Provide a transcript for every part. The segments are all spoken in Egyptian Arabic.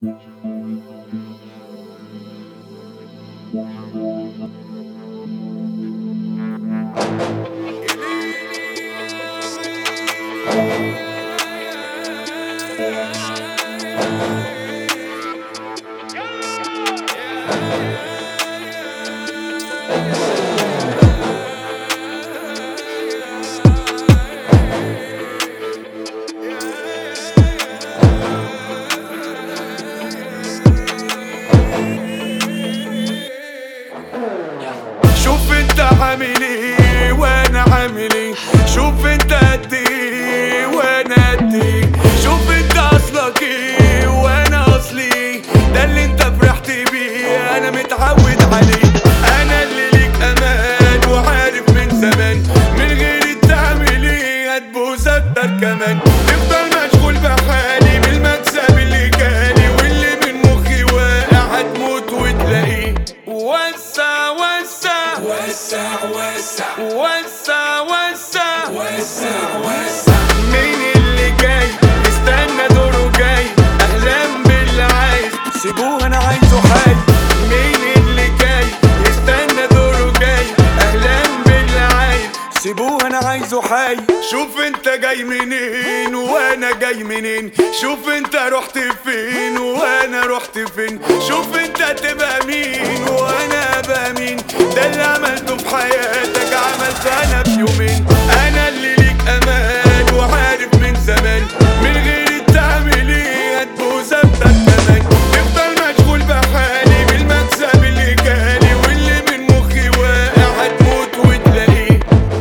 شوف انت عامل ايه وانا عامل ايه شوف انت قد ايه وانا قد ايه شوف انت اصلك ايه وانا اصلي ايه ده اللي انت فرحت بيه انا متعود عليه انا اللي ليك امان وعارف من زمان من غير تعمل ايه هتبوس اكتر كمان تفضل مشغول بحالي بالمكسب اللي جالي واللي من مخي واقع هتموت وتلاقيه وسع وسع وسع وسع وسع وسع وسع وسع مين اللي جاي استنى دوره جاي اهلا باللي عايز سيبوه انا عايزه حي مين اللي جاي استنى دوره جاي اهلا باللي عايز سيبوه انا عايزه حي شوف انت جاي منين وانا جاي منين شوف انت رحت فين وانا رحت فين شوف انت تبقى مين وانا ابقى مين ده اللي عملته في حياتك عملته انا في يومين انا اللي ليك امان وعارف من زمان من غير تعمل ايه هتبوظ ابدا كمان تفضل مشغول بحالي بالمكسب اللي جالي واللي من مخي واقع هتموت وتلاقيه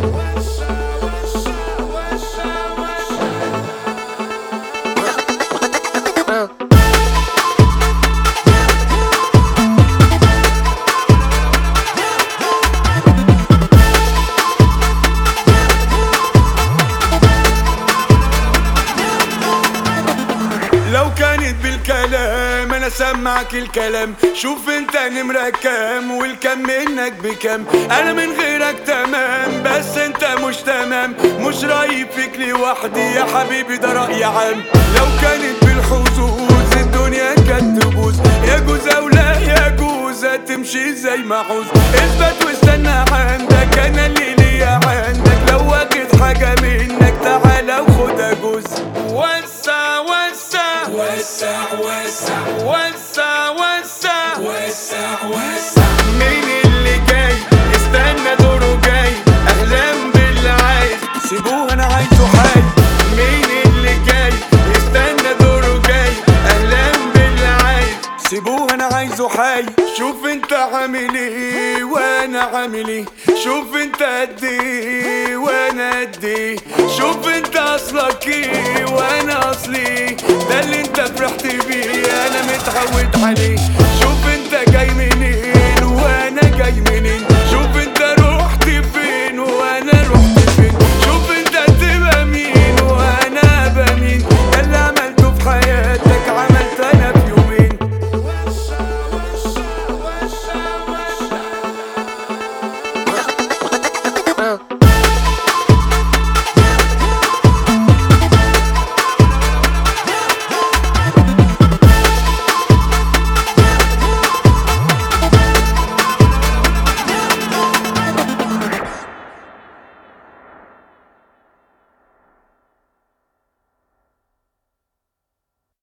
لو كانت بالكلام انا سمعك الكلام شوف انت نمرة كام والكم منك بكام انا من غيرك تمام بس انت مش تمام مش رايب فيك لوحدي يا حبيبي ده رأي عام لو كانت بالحظوظ الدنيا كانت تبوظ يجوز او لا يجوز هتمشي زي ما عوز اثبت واستنى عندك انا اللي ليا عندك لو واخد حاجة منك تعالى وخدها جوز وسع وسع وسع وسع وسع وسع وسع وسع مين اللي جاي استنى دوره جاي اهلا باللي عايز سيبوه انا عايزه حي مين اللي جاي استنى دوره جاي اهلا باللي عايز سيبوه انا عايزه حي شوف انت عامل ايه وانا عامل ايه شوف انت قد ايه وانا قد ايه شوف انت اصلك ايه وانا اصلي ايه ده اللي انت فرحت بيه انا متعود عليه شوف انت جاي منين وانا جاي منين